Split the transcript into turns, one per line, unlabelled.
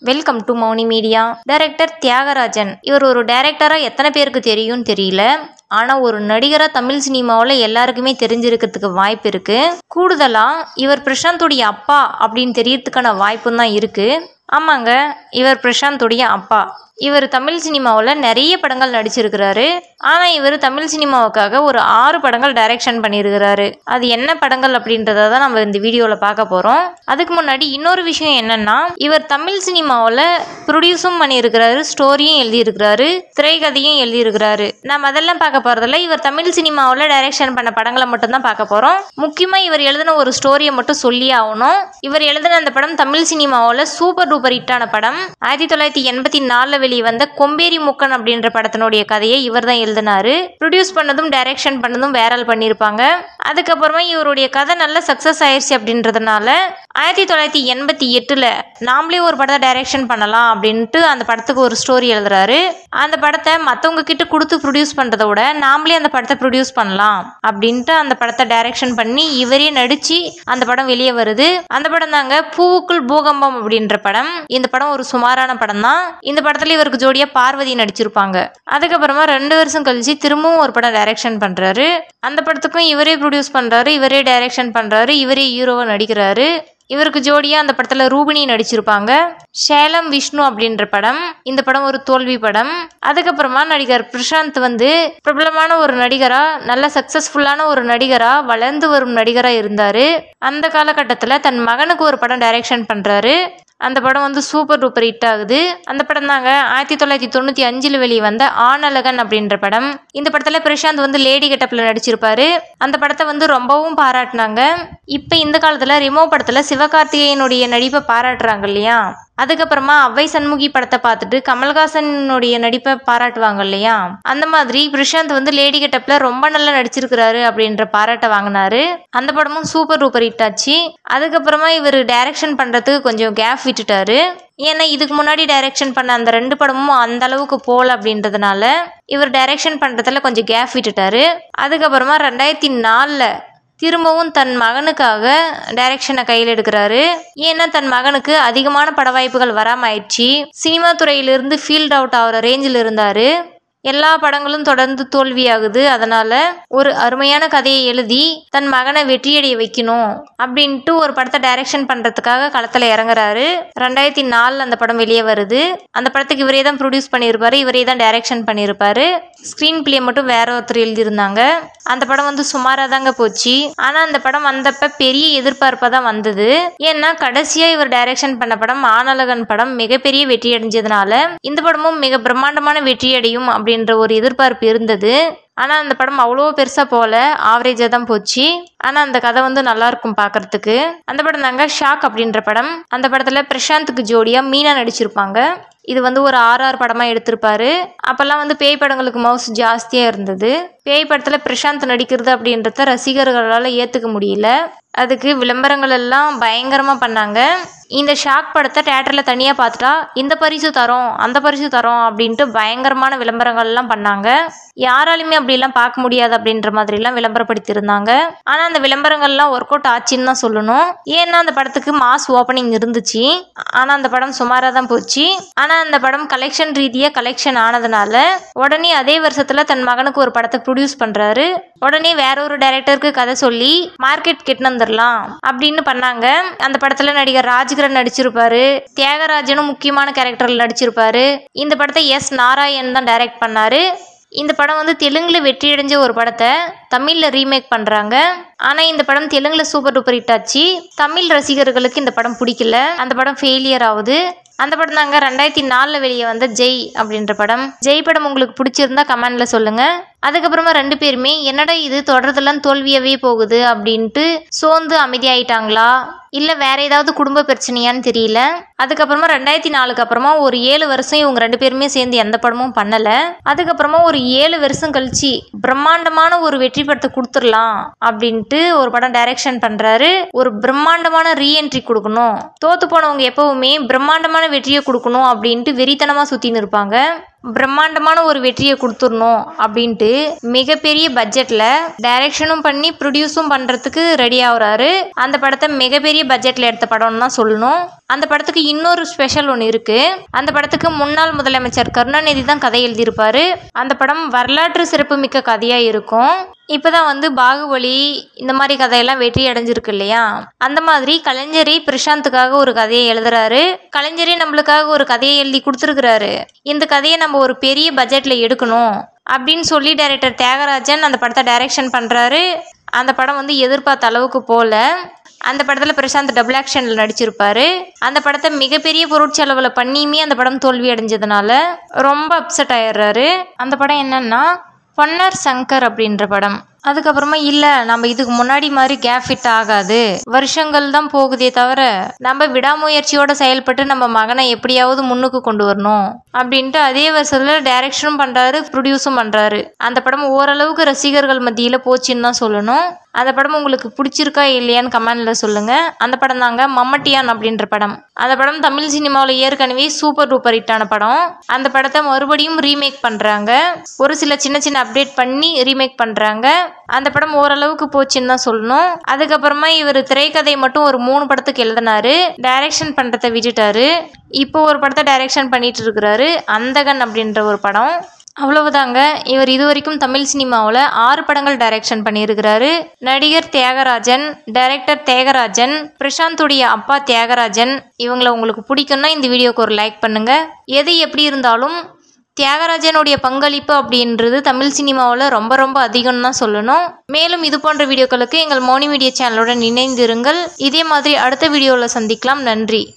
welcome to Mouni media director Thiyagarajan இவர் ஒரு டைரக்டரா எத்தனை பேருக்கு தெரியும்னு தெரியல ஆனா ஒரு நடிகரா தமிழ் சினிமாவில் எல்லாருக்குமே தெரிஞ்சிருக்கிறதுக்கு வாய்ப்பு இருக்கு கூடுதலா இவர் பிரசாந்தோடைய அப்பா அப்படின்னு தெரியறதுக்கான வாய்ப்பும் தான் இருக்கு ஆமாங்க இவர் பிரசாந்தோடைய அப்பா இவர் தமிழ் சினிமாவில் நிறைய படங்கள் நடிச்சிருக்கிறாரு ஆனால் இவர் தமிழ் சினிமாவுக்காக ஒரு ஆறு படங்கள் டைரக்ஷன் பண்ணியிருக்கிறாரு அது என்ன படங்கள் அப்படின்றத தான் நம்ம இந்த வீடியோவில் பார்க்க போகிறோம் அதுக்கு முன்னாடி இன்னொரு விஷயம் என்னன்னா இவர் தமிழ் சினிமாவில் ப்ரொடியூஸும் பண்ணியிருக்கிறாரு ஸ்டோரியும் எழுதியிருக்கிறாரு திரைக்கதையும் எழுதியிருக்கிறாரு நம்ம அதெல்லாம் பார்க்க போகிறதில்ல இவர் தமிழ் சினிமாவில் டைரக்ஷன் பண்ண படங்களை மட்டும்தான் பார்க்க போகிறோம் முக்கியமாக இவர் எழுதின ஒரு ஸ்டோரியை மட்டும் சொல்லி ஆகணும் இவர் எழுதின அந்த படம் தமிழ் சினிமாவில் சூப்பர் டூப்பர் ஹிட்டான படம் ஆயிரத்தி தொள்ளாயிரத்தி எண்பத்தி நாலில் வெளிவந்த கொம்பேரி முக்கன் அப்படின்ற படத்தினுடைய கதையை இவர் தான் எழுதினாரு ப்ரொடியூஸ் பண்ணதும் டைரக்ஷன் பண்ணதும் வேறால் பண்ணியிருப்பாங்க அதுக்கப்புறமா இவருடைய கதை நல்ல சக்ஸஸ் ஆயிடுச்சு அப்படின்றதுனால ஆயிரத்தி தொள்ளாயிரத்தி எண்பத்தி எட்டில் நாமளே ஒரு படத்தை டைரக்ஷன் பண்ணலாம் அப்படின்ட்டு அந்த படத்துக்கு ஒரு ஸ்டோரி எழுதுறாரு அந்த படத்தை மற்றவங்க கிட்ட கொடுத்து ப்ரொடியூஸ் பண்ணுறத விட நாமளே அந்த படத்தை ப்ரொடியூஸ் பண்ணலாம் அப்படின்ட்டு அந்த படத்தை டைரக்ஷன் பண்ணி இவரே நடிச்சு அந்த படம் வெளியே வருது அந்த படம் தாங்க பூவுக்குள் பூகம்பம் அப்படின்ற படம் இந்த படம் ஒரு சுமாரான படம் தான் இந்த படத்துல இவருக்கு ஜோடியா பார்வதி நடிச்சிருப்பாங்க அதுக்கப்புறமா ரெண்டு வருஷம் கழிச்சு திரும்பவும் ஒரு படம் டைரக்ஷன் பண்றாரு அந்த படத்துக்கும் இவரே ப்ரொடியூஸ் பண்றாரு இவரே டைரக்ஷன் பண்றாரு இவரே ஹீரோவா நடிக்கிறாரு இவருக்கு ஜோடியா அந்த படத்துல ரூபினி நடிச்சிருப்பாங்க சேலம் விஷ்ணு அப்படின்ற படம் இந்த படம் ஒரு தோல்வி படம் அதுக்கப்புறமா நடிகர் பிரசாந்த் வந்து பிரபலமான ஒரு நடிகரா நல்ல சக்சஸ்ஃபுல்லான ஒரு நடிகரா வளர்ந்து வரும் நடிகரா இருந்தாரு அந்த காலகட்டத்துல தன் மகனுக்கு ஒரு படம் டைரக்ஷன் பண்றாரு அந்த படம் வந்து சூப்பர் டூப்பர் ஹிட் ஆகுது அந்த படம் தாங்க ஆயிரத்தி தொள்ளாயிரத்தி தொண்ணூற்றி அஞ்சில் வெளிவந்த ஆனழகன் அப்படின்ற படம் இந்த படத்தில் பிரசாந்த் வந்து லேடி கெட்டப்பில் நடிச்சிருப்பாரு அந்த படத்தை வந்து ரொம்பவும் பாராட்டினாங்க இப்போ இந்த காலத்தில் ரிமோ படத்தில் சிவகார்த்திகேயனுடைய நடிப்பை பாராட்டுறாங்க இல்லையா அதுக்கப்புறமா அவ்வை சண்முகி படத்தை பார்த்துட்டு கமல்ஹாசனுடைய நடிப்பை பாராட்டுவாங்க இல்லையா அந்த மாதிரி பிரசாந்த் வந்து லேடி கெட்டப்ல ரொம்ப நல்லா நடிச்சிருக்கிறாரு அப்படின்ற பாராட்டை வாங்கினாரு அந்த படமும் சூப்பர் டூப்பர் ஹிட் ஆச்சு அதுக்கப்புறமா இவர் டைரக்ஷன் பண்றதுக்கு கொஞ்சம் கேப் விட்டுட்டாரு ஏன்னா இதுக்கு முன்னாடி டைரக்ஷன் பண்ண அந்த ரெண்டு படமும் அந்த அளவுக்கு போகல அப்படின்றதுனால இவர் டைரக்ஷன் பண்றதுல கொஞ்சம் கேப் விட்டுட்டாரு அதுக்கப்புறமா ரெண்டாயிரத்தி நாலில் திரும்பவும் தன் மகனுக்காக டைரக்ஷனை கையில் எடுக்கிறாரு ஏன்னா தன் மகனுக்கு அதிகமான பட வாய்ப்புகள் வராம ஆயிடுச்சு சினிமா துறையிலிருந்து ஃபீல்ட் அவுட் ஆகிற ரேஞ்சில் இருந்தாரு எல்லா படங்களும் தொடர்ந்து தோல்வியாகுது அதனால ஒரு அருமையான கதையை எழுதி தன் மகனை வெற்றியடைய வைக்கணும் அப்படின்ட்டு ஒரு படத்தை டைரக்ஷன் பண்றதுக்காக களத்துல இறங்குறாரு ரெண்டாயிரத்தி நாலுல அந்த படம் வெளியே வருது அந்த படத்துக்கு இவரே தான் ப்ரொடியூஸ் பண்ணியிருப்பாரு இவரே தான் டைரக்ஷன் பண்ணியிருப்பாரு ஸ்க்ரீன் பிளே மட்டும் வேற ஒருத்தர் எழுதியிருந்தாங்க அந்த படம் வந்து சுமாராக தாங்க போச்சு ஆனால் அந்த படம் வந்தப்ப பெரிய எதிர்பார்ப்பாக தான் வந்தது ஏன்னா கடைசியாக இவர் டைரக்ஷன் பண்ண படம் ஆனழகன் படம் மிகப்பெரிய வெற்றி அடைஞ்சதுனால இந்த படமும் மிக பிரம்மாண்டமான வெற்றி அடையும் அப்படின்ற ஒரு எதிர்பார்ப்பு இருந்தது ஆனால் அந்த படம் அவ்வளோ பெருசாக போகல ஆவரேஜாக தான் போச்சு ஆனால் அந்த கதை வந்து நல்லா இருக்கும் பார்க்கறதுக்கு அந்த படம் தாங்க ஷாக் அப்படின்ற படம் அந்த படத்தில் பிரசாந்துக்கு ஜோடியாக மீனா நடிச்சிருப்பாங்க இது வந்து ஒரு ஆர்ஆர் படமாக எடுத்திருப்பாரு அப்போல்லாம் வந்து பேய் படங்களுக்கு மவுஸ் ஜாஸ்தியாக இருந்தது பேய் படத்தில் பிரசாந்த் நடிக்கிறது அப்படின்றத ரசிகர்களால் ஏற்றுக்க முடியல அதுக்கு விளம்பரங்கள் எல்லாம் பயங்கரமாக பண்ணாங்க இந்த ஷாக் படத்தை தேட்டரில் தனியாக பார்த்துட்டா இந்த பரிசு தரோம் அந்த பரிசு தரோம் அப்படின்ட்டு பயங்கரமான விளம்பரங்கள்லாம் பண்ணாங்க யாராலையுமே அப்படிலாம் பார்க்க முடியாது அப்படின்ற மாதிரிலாம் விளம்பரப்படுத்தியிருந்தாங்க ஆனால் அந்த விளம்பரங்கள்லாம் ஒர்க் அவுட் ஆச்சுன்னு தான் சொல்லணும் ஏன்னா அந்த படத்துக்கு மாஸ் ஓப்பனிங் இருந்துச்சு ஆனால் அந்த படம் சுமாராக தான் போச்சு ஆனால் அந்த படம் கலெக்ஷன் ரீதியாக கலெக்ஷன் ஆனதுனால உடனே அதே வருஷத்தில் தன் மகனுக்கு ஒரு படத்தை ப்ரொடியூஸ் பண்ணுறாரு உடனே வேற ஒரு டைரக்டருக்கு கதை சொல்லி மார்க்கெட் கெட்டு வந்துடலாம் அப்படின்னு பண்ணாங்க அந்த படத்துல நடிகர் ராஜ்கிரண் நடிச்சிருப்பாரு தியாகராஜனும் முக்கியமான கேரக்டர்ல நடிச்சிருப்பாரு இந்த படத்தை எஸ் நாராயண் தான் டைரக்ட் பண்ணாரு இந்த படம் வந்து தெலுங்குல வெற்றி அடைஞ்ச ஒரு படத்தை தமிழ்ல ரீமேக் பண்றாங்க ஆனா இந்த படம் தெலுங்குல சூப்பர் டூப்பர் ஹிட் ஆச்சு தமிழ் ரசிகர்களுக்கு இந்த படம் பிடிக்கல அந்த படம் ஃபெயிலியர் ஆகுது அந்த படம் தாங்க ரெண்டாயிரத்தி நாலில் வெளியே வந்த ஜெய் அப்படின்ற படம் ஜெய் படம் உங்களுக்கு பிடிச்சிருந்தா கமெண்ட்ல சொல்லுங்க அதுக்கப்புறமா ரெண்டு பேருமே என்னடா இது தொடர்றதெல்லாம் தோல்வியாவே போகுது அப்படின்ட்டு சோர்ந்து அமைதியாயிட்டாங்களா இல்லை வேற ஏதாவது குடும்ப பிரச்சனையான்னு தெரியல அதுக்கப்புறமா ரெண்டாயிரத்தி நாலுக்கு அப்புறமா ஒரு ஏழு வருஷம் இவங்க ரெண்டு பேருமே சேர்ந்து எந்த படமும் பண்ணல அதுக்கப்புறமா ஒரு ஏழு வருஷம் கழிச்சு பிரம்மாண்டமான ஒரு வெற்றி படத்தை கொடுத்துடலாம் அப்படின்ட்டு ஒரு படம் டைரக்ஷன் பண்றாரு ஒரு பிரம்மாண்டமான ரீஎன்ட்ரி கொடுக்கணும் தோத்து போனவங்க எப்பவுமே பிரம்மாண்டமான வெற்றியை கொடுக்கணும் அப்படின்ட்டு வெறித்தனமா சுத்தின்னு இருப்பாங்க பிரம்மாண்டமான ஒரு வெற்றியை கொடுத்துடணும் அப்படின்ட்டு மிகப்பெரிய பட்ஜெட்ல டைரக்ஷனும் பண்ணி ப்ரொடியூஸும் பண்றதுக்கு ரெடி ஆகுறாரு அந்த படத்தை மிகப்பெரிய பட்ஜெட்ல எடுத்த படம்னு தான் சொல்லணும் அந்த படத்துக்கு இன்னொரு ஸ்பெஷல் ஒன்று இருக்கு அந்த படத்துக்கு முன்னாள் முதலமைச்சர் கருணாநிதி தான் கதை எழுதியிருப்பாரு அந்த படம் வரலாற்று சிறப்புமிக்க கதையா இருக்கும் இப்பதான் வந்து பாகுபலி இந்த மாதிரி கதையெல்லாம் வெற்றி அடைஞ்சிருக்கு இல்லையா அந்த மாதிரி கலைஞரே பிரசாந்துக்காக ஒரு கதையை எழுதுறாரு கலைஞரே நம்மளுக்காக ஒரு கதையை எழுதி கொடுத்துருக்கிறாரு இந்த கதையை நம்ம ஒரு பெரிய பட்ஜெட்ல எடுக்கணும் அப்படின்னு சொல்லி டைரக்டர் தியாகராஜன் அந்த படத்தை டைரக்ஷன் பண்றாரு அந்த படம் வந்து எதிர்பார்த்த அளவுக்கு போல அந்த படத்தில் பிரசாந்த் டபுள் ஆக்ஷனில் நடிச்சிருப்பாரு அந்த படத்தை மிகப்பெரிய பொருட்செலவில் பண்ணியுமே அந்த படம் தோல்வி அடைஞ்சதுனால ரொம்ப அப்செட் ஆயிடுறாரு அந்த படம் என்னன்னா பொன்னர் சங்கர் அப்படின்ற படம் அதுக்கப்புறமா இல்லை நம்ம இதுக்கு முன்னாடி மாதிரி கேப் ஃபிட் ஆகாது வருஷங்கள் தான் போகுதே தவிர நம்ம விடாமுயற்சியோட செயல்பட்டு நம்ம மகனை எப்படியாவது முன்னுக்கு கொண்டு வரணும் அப்படின்ட்டு அதே வருஷத்தில் டைரக்ஷனும் பண்ணுறாரு ப்ரொடியூஸும் பண்ணுறாரு அந்த படம் ஓரளவுக்கு ரசிகர்கள் மத்தியில் போச்சுன்னு தான் சொல்லணும் அந்த படம் உங்களுக்கு பிடிச்சிருக்கா இல்லையான்னு கமெண்ட்ல சொல்லுங்க அந்த படம் தாங்க மம்மட்டியான் அப்படின்ற படம் அந்த படம் தமிழ் சினிமாவில் ஏற்கனவே சூப்பர் டூப்பர் ஹிட்டான படம் அந்த படத்தை மறுபடியும் ரீமேக் பண்றாங்க ஒரு சில சின்ன சின்ன அப்டேட் பண்ணி ரீமேக் பண்றாங்க அந்த படம் ஓரளவுக்கு போச்சுன்னு தான் சொல்லணும் அதுக்கப்புறமா இவர் திரைக்கதை மட்டும் ஒரு மூணு படத்துக்கு எழுதினாரு டைரக்ஷன் பண்றதை விட்டுட்டாரு இப்போ ஒரு படத்தை டைரக்ஷன் பண்ணிட்டு இருக்கிறாரு அந்தகன் அப்படின்ற ஒரு படம் அவ்வளவுதாங்க இவர் இதுவரைக்கும் தமிழ் சினிமாவில் ஆறு படங்கள் டைரக்ஷன் பண்ணியிருக்கிறாரு நடிகர் தியாகராஜன் டைரக்டர் தியாகராஜன் பிரசாந்துடைய அப்பா தியாகராஜன் இவங்கள உங்களுக்கு பிடிக்கும்னா இந்த வீடியோக்கு ஒரு லைக் பண்ணுங்க எது எப்படி இருந்தாலும் தியாகராஜனுடைய பங்களிப்பு அப்படின்றது தமிழ் சினிமாவில் ரொம்ப ரொம்ப அதிகம்னு தான் சொல்லணும் மேலும் இது போன்ற வீடியோக்களுக்கு எங்கள் மோனி மீடியா சேனலுடன் இணைந்திருங்கள் இதே மாதிரி அடுத்த வீடியோவில் சந்திக்கலாம் நன்றி